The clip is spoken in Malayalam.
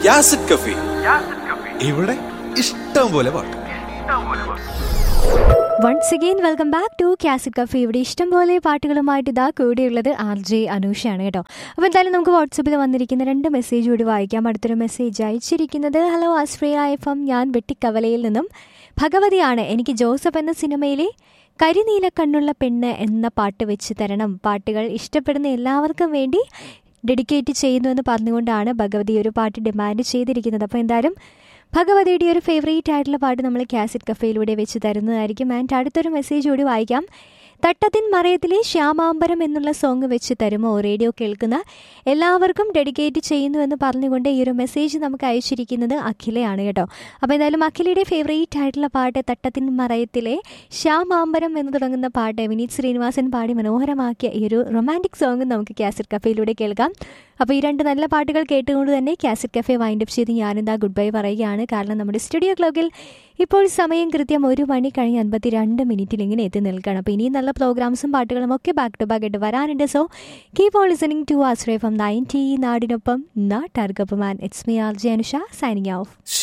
യാസിഡ് കഫി ഇവിടെ ഇഷ്ടം പോലെ പാട്ട് once again welcome back to classic cafe ഇവിടെ ഇഷ്ടംപോലെ പാട്ടുകളുമായിട്ട് ഇതാ കൂടിയുള്ളത് ആർ ജെ അനൂഷയാണ് കേട്ടോ അപ്പോൾ എന്തായാലും നമുക്ക് വാട്സപ്പിൽ വന്നിരിക്കുന്ന രണ്ട് മെസ്സേജ് കൂടി വായിക്കാം അടുത്തൊരു മെസ്സേജ് അയച്ചിരിക്കുന്നത് ഹലോ ആശ്രയ എഫ് എം ഞാൻ വെട്ടിക്കവലയിൽ നിന്നും ഭഗവതിയാണ് എനിക്ക് ജോസഫ് എന്ന സിനിമയിലെ കരിനീല കണ്ണുള്ള പെണ്ണ് എന്ന പാട്ട് വെച്ച് തരണം പാട്ടുകൾ ഇഷ്ടപ്പെടുന്ന എല്ലാവർക്കും വേണ്ടി ഡെഡിക്കേറ്റ് ചെയ്യുന്നു എന്ന് പറഞ്ഞുകൊണ്ടാണ് ഭഗവതി ഒരു പാട്ട് ഡിമാൻഡ് ചെയ്തിരിക്കുന്നത് അപ്പോൾ എന്തായാലും ഭഗവതിയുടെ ഒരു ഫേവറേറ്റ് ആയിട്ടുള്ള പാട്ട് നമ്മൾ കാസറ്റ് കഫയിലൂടെ വെച്ച് തരുന്നതായിരിക്കും ആൻഡ് അടുത്തൊരു മെസ്സേജ് കൂടി വായിക്കാം തട്ടത്തിൻ മറയത്തിലെ ശ്യാമാംബരം എന്നുള്ള സോങ് വെച്ച് തരുമോ റേഡിയോ കേൾക്കുന്ന എല്ലാവർക്കും ഡെഡിക്കേറ്റ് ചെയ്യുന്നു എന്ന് പറഞ്ഞുകൊണ്ട് ഈ ഒരു മെസ്സേജ് നമുക്ക് അയച്ചിരിക്കുന്നത് അഖിലയാണ് കേട്ടോ അപ്പോൾ എന്തായാലും അഖിലയുടെ ഫേവറേറ്റ് ആയിട്ടുള്ള പാട്ട് തട്ടത്തിൻ മറയത്തിലെ ശ്യാമാംബരം എന്ന് തുടങ്ങുന്ന പാട്ട് വിനീത് ശ്രീനിവാസൻ പാടി മനോഹരമാക്കിയ ഈ ഒരു റൊമാൻറ്റിക് സോങ് നമുക്ക് കാസറ്റ് കഫയിലൂടെ കേൾക്കാം അപ്പോൾ ഈ രണ്ട് നല്ല പാട്ടുകൾ കേട്ടുകൊണ്ട് തന്നെ കാസറ്റ് കഫേ വൈൻഡപ്പ് ചെയ്ത് ഞാനെന്താ ഗുഡ് ബൈ പറയുകയാണ് കാരണം നമ്മുടെ സ്റ്റുഡിയോ ക്ലോക്കിൽ ഇപ്പോൾ സമയം കൃത്യം ഒരു മണി കഴിഞ്ഞ് അൻപത്തി രണ്ട് മിനിറ്റിൽ ഇങ്ങനെ എത്തി നിൽക്കുകയാണ് അപ്പോൾ ഇനിയും നല്ല പ്രോഗ്രാംസും പാട്ടുകളും ഒക്കെ ബാക്ക് ടു ബാക്ക് ആയിട്ട് വരാനുണ്ട് so keep on listening to Ashraya from ninety നാടിനൊപ്പം നാട്ടാർക്കൊപ്പം and it's me R J Anusha signing of